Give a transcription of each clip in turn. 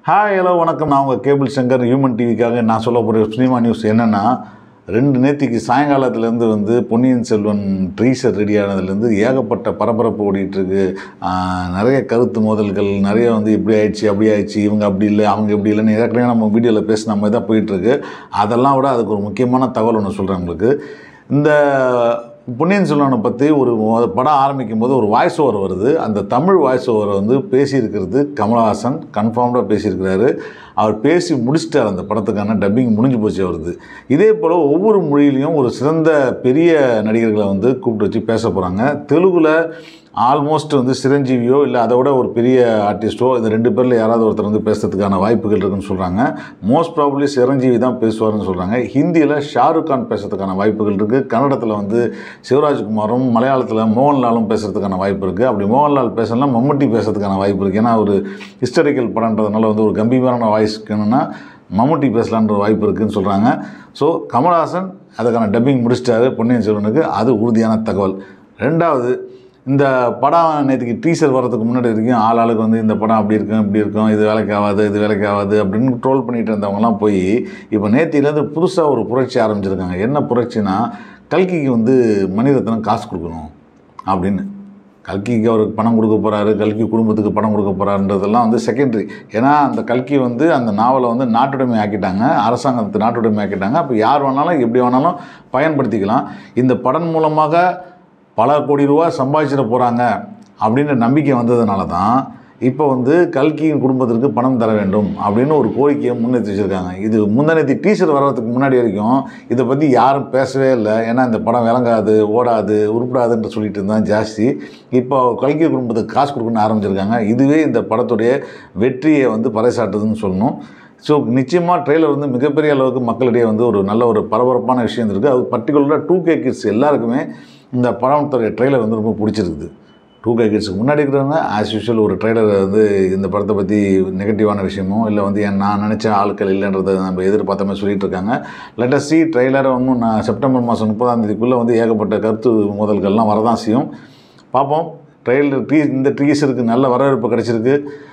hi hello வணக்கம் நான் உங்கள் கேபிள் சங்கர் ஹியூமன் டிவிக்காக நான் சொல்ல போகிற சினிமா நியூஸ் என்னென்னா ரெண்டு நேத்திக்கு சாயங்காலத்துலேருந்து வந்து பொன்னியின் செல்வன் ட்ரீசர் ரெடி ஆனதுலேருந்து ஏகப்பட்ட பரபரப்பு ஓடிட்டுருக்கு நிறைய கருத்து மோதல்கள் நிறைய வந்து இப்படி ஆயிடுச்சு அப்படி ஆயிடுச்சு இவங்க அப்படி இல்லை அவங்க இப்படி இல்லைன்னு ஏற்கனவே நம்ம வீடியோவில் பேசி நம்ம இதாக போயிட்டுருக்கு அதெல்லாம் விட அதுக்கு ஒரு முக்கியமான தகவல் ஒன்று சொல்கிறேன் உங்களுக்கு இந்த பொன்னியின் செல்வனை பற்றி ஒரு மொ- படம் ஆரம்பிக்கும் போது ஒரு வாய்ஸ் ஓவர் வருது அந்த தமிழ் வாய்ஸ் ஓவரை வந்து பேசியிருக்கிறது கமலஹாசன் கன்ஃபார்ம்டாக பேசியிருக்கிறாரு அவர் பேசி முடிச்சிட்டார் அந்த படத்துக்கான டப்பிங் முடிஞ்சு போச்சு அவருது இதே போல் ஒவ்வொரு மொழியிலையும் ஒரு சிறந்த பெரிய நடிகர்களை வந்து கூப்பிட்டு வச்சு பேச போகிறாங்க தெலுங்குல ஆல்மோஸ்ட் வந்து சிரஞ்சீவியோ இல்லை அதை விட ஒரு பெரிய ஆர்டிஸ்ட்டோ இந்த ரெண்டு பேரில் யாராவது ஒருத்தர் வந்து பேசுறதுக்கான வாய்ப்புகள் இருக்குன்னு சொல்கிறாங்க மோஸ்ட் ப்ராபப்ளி சிரஞ்சீவி தான் பேசுவார்னு சொல்கிறாங்க ஹிந்தியில் ஷாருக் கான் பேசுறதுக்கான வாய்ப்புகள் இருக்குது கன்னடத்தில் வந்து சிவராஜ்குமாரும் மலையாளத்தில் மோகன்லாலும் பேசுறதுக்கான வாய்ப்பு இருக்குது அப்படி மோகன்லால் பேசலாம் மம்முட்டி பேசுறதுக்கான வாய்ப்பு இருக்குது ஏன்னா ஒரு ஹிஸ்டாரிக்கல் படம்ன்றதுனால வந்து ஒரு கம்பீரமான வாய்ஸ் வேணும்னா மம்முட்டி பேசலான்ற வாய்ப்பு இருக்குதுன்னு சொல்கிறாங்க ஸோ கமல்ஹாசன் அதுக்கான டப்பிங் முடிச்சிட்டாரு பொன்னியின் செல்வனுக்கு அது உறுதியான தகவல் ரெண்டாவது இந்த படம் நேற்றுக்கு டீசர் வர்றதுக்கு முன்னாடி வரைக்கும் ஆள் ஆளுக்கு வந்து இந்த படம் அப்படி இருக்கும் இப்படி இருக்கும் இது வேலைக்கு ஆகாது இது வேலைக்கு ஆகாது அப்படின்னு ட்ரோல் பண்ணிட்டு இருந்தவங்கலாம் போய் இப்போ நேத்திலேருந்து புதுசாக ஒரு புரட்சி ஆரம்பிச்சிருக்காங்க என்ன புரட்சினா கல்கிக்கு வந்து மணிரத்னம் காசு கொடுக்கணும் அப்படின்னு கல்கிக்கு அவருக்கு பணம் கொடுக்க போகிறாரு கல்கி குடும்பத்துக்கு பணம் கொடுக்க போகிறாருன்றதெல்லாம் வந்து செகண்டரி ஏன்னா அந்த கல்கி வந்து அந்த நாவலை வந்து நாட்டுடைமை ஆக்கிட்டாங்க அரசாங்கத்தை நாட்டுடைமை ஆக்கிட்டாங்க அப்போ யார் வேணாலும் எப்படி வேணாலும் பயன்படுத்திக்கலாம் இந்த படம் மூலமாக பல கோடி ரூபா சம்பாதிச்சிட போகிறாங்க அப்படின்ற நம்பிக்கை வந்ததுனால தான் இப்போ வந்து கல்கியின் குடும்பத்திற்கு பணம் தர வேண்டும் அப்படின்னு ஒரு கோரிக்கையை முன்னெடுத்து வச்சுருக்காங்க இது முந்தானத்தி டீசர் வர்றதுக்கு முன்னாடி வரைக்கும் இதை பற்றி யாரும் பேசவே இல்லை ஏன்னா இந்த படம் விளங்காது ஓடாது உருப்படாதுன்ற சொல்லிட்டு இருந்தான் ஜாஸ்தி இப்போ கல்கி குடும்பத்துக்கு காசு கொடுக்கணும்னு ஆரம்பிச்சிருக்காங்க இதுவே இந்த படத்துடைய வெற்றியை வந்து பறைசாட்டுதுன்னு சொல்லணும் ஸோ நிச்சயமாக ட்ரெய்லர் வந்து மிகப்பெரிய அளவுக்கு மக்களிடையே வந்து ஒரு நல்ல ஒரு பரபரப்பான விஷயம் இருக்குது அது பர்டிகுலராக டூ கே கிட்ஸ் எல்லாருக்குமே இந்த படத்துடைய ட்ரெய்லர் வந்து ரொம்ப பிடிச்சிருக்குது டூ கே கிட்ஸுக்கு முன்னாடி இருக்கிறவங்க ஆஸ் யூஷுவல் ஒரு ட்ரெய்லர் வந்து இந்த படத்தை பற்றி நெகட்டிவான விஷயமோ இல்லை வந்து என் நான் நினச்ச ஆட்கள் இல்லைன்றதை நம்ம எதிர்பார்த்த மாதிரி சொல்லிட்டு இருக்காங்க லெட்டர் சி ட்ரெய்லரை இன்னும் நான் செப்டம்பர் மாதம் முப்பதாம் தேதிக்குள்ளே வந்து ஏகப்பட்ட கருத்து மோதல்கள்லாம் வரதான் செய்யும் பார்ப்போம் ட்ரெயிலர் ட்ரீ இந்த ட்ரீஸருக்கு நல்ல வரவேற்பு கிடச்சிருக்கு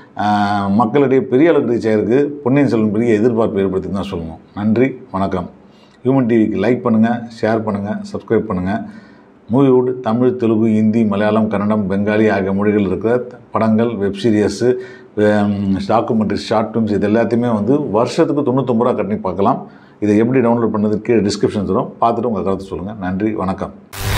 ஆஹ் மக்களிடையே பெரிய அளவுக்கு ரீச் ஆகிருக்கு பொன்னியின் செல்வன் பெரிய எதிர்பார்ப்பு ஏற்படுத்தி தான் சொல்லணும் நன்றி வணக்கம் ஹியூமன் டிவிக்கு லைக் பண்ணுங்கள் ஷேர் பண்ணுங்கள் சப்ஸ்கிரைப் பண்ணுங்கள் மூவிவுட் தமிழ் தெலுங்கு ஹிந்தி மலையாளம் கன்னடம் பெங்காலி ஆகிய மொழிகள் இருக்கிற படங்கள் web series documentary short films இது எல்லாத்தையுமே வந்து வருஷத்துக்கு தொண்ணூத்தொம்பது ரூபா கட்டி பார்க்கலாம் இதை எப்படி டவுன்லோட் பண்ணது கீழே டிஸ்கிரிப்ஷன் தரும் பார்த்துட்டு உங்கள் கருத்து சொல்லுங்கள் நன்றி வணக்கம்